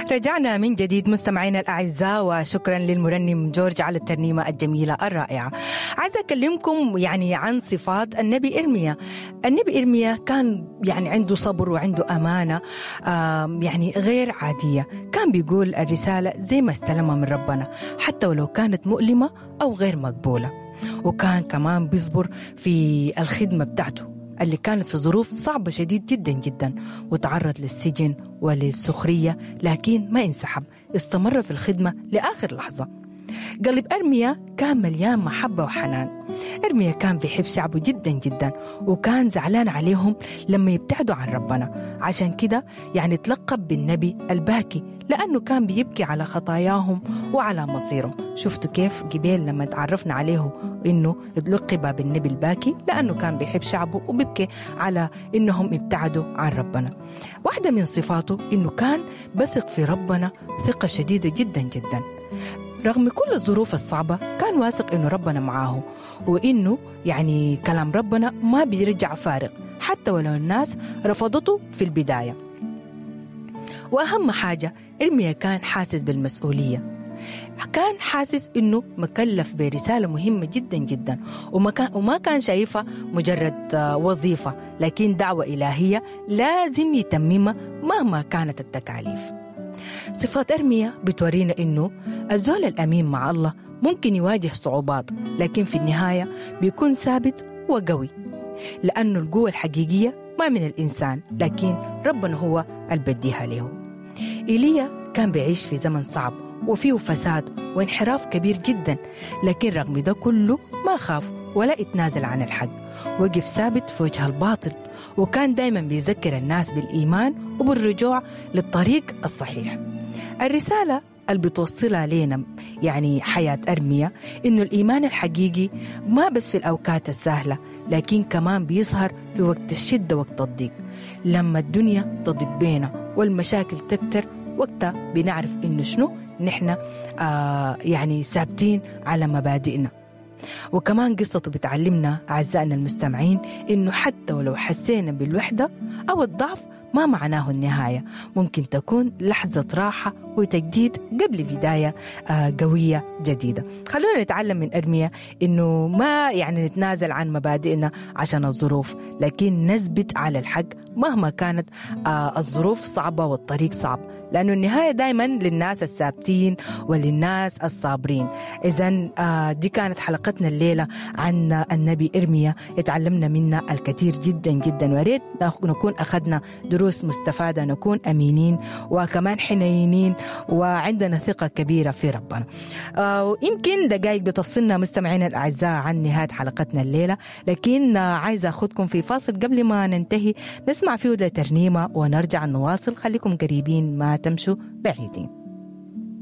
رجعنا من جديد مستمعينا الأعزاء وشكرا للمرنم جورج على الترنيمة الجميلة الرائعة عايزة أكلمكم يعني عن صفات النبي إرميا النبي إرميا كان يعني عنده صبر وعنده أمانة يعني غير عادية كان بيقول الرسالة زي ما استلمها من ربنا حتى ولو كانت مؤلمة أو غير مقبولة وكان كمان بيصبر في الخدمة بتاعته اللي كانت في ظروف صعبة شديد جدا جدا وتعرض للسجن وللسخرية لكن ما انسحب استمر في الخدمة لآخر لحظة قلب أرميا كان مليان محبة وحنان إرميا كان بيحب شعبه جدا جدا وكان زعلان عليهم لما يبتعدوا عن ربنا عشان كده يعني تلقب بالنبي الباكي لأنه كان بيبكي على خطاياهم وعلى مصيرهم شفتوا كيف قبيل لما تعرفنا عليه إنه لقب بالنبي الباكي لأنه كان بيحب شعبه وبيبكي على إنهم ابتعدوا عن ربنا واحدة من صفاته إنه كان بثق في ربنا ثقة شديدة جدا جدا رغم كل الظروف الصعبة كان واثق إنه ربنا معاه وإنه يعني كلام ربنا ما بيرجع فارغ حتى ولو الناس رفضته في البداية وأهم حاجة إرميا كان حاسس بالمسؤولية كان حاسس انه مكلف برساله مهمه جدا جدا وما كان وما كان شايفها مجرد وظيفه لكن دعوه الهيه لازم يتممها مهما كانت التكاليف. صفات ارميا بتورينا انه الزول الامين مع الله ممكن يواجه صعوبات لكن في النهايه بيكون ثابت وقوي لانه القوه الحقيقيه ما من الانسان لكن ربنا هو اللي بديها له. ايليا كان بيعيش في زمن صعب وفيه فساد وانحراف كبير جدا لكن رغم ده كله ما خاف ولا اتنازل عن الحق وقف ثابت في وجه الباطل وكان دايما بيذكر الناس بالإيمان وبالرجوع للطريق الصحيح الرسالة اللي بتوصلها لنا يعني حياة أرميا إنه الإيمان الحقيقي ما بس في الأوقات السهلة لكن كمان بيظهر في وقت الشدة وقت الضيق لما الدنيا تضيق بينا والمشاكل تكتر وقتها بنعرف إنه شنو نحن آه يعني ثابتين على مبادئنا وكمان قصته بتعلمنا أعزائنا المستمعين إنه حتى ولو حسينا بالوحدة أو الضعف ما معناه النهاية ممكن تكون لحظة راحة وتجديد قبل بداية آه قوية جديدة خلونا نتعلم من أرميا إنه ما يعني نتنازل عن مبادئنا عشان الظروف لكن نثبت على الحق مهما كانت آه الظروف صعبة والطريق صعب لأنه النهاية دائما للناس الثابتين وللناس الصابرين إذا آه دي كانت حلقتنا الليلة عن النبي إرميا يتعلمنا منها الكثير جدا جدا وريت نكون أخذنا دروس مستفادة نكون أمينين وكمان حنينين وعندنا ثقة كبيرة في ربنا آه ويمكن دقائق بتفصلنا مستمعينا الأعزاء عن نهاية حلقتنا الليلة لكن آه عايزة أخذكم في فاصل قبل ما ننتهي نسمع فيه ترنيمة ونرجع نواصل خليكم قريبين ما تمشوا بعيدين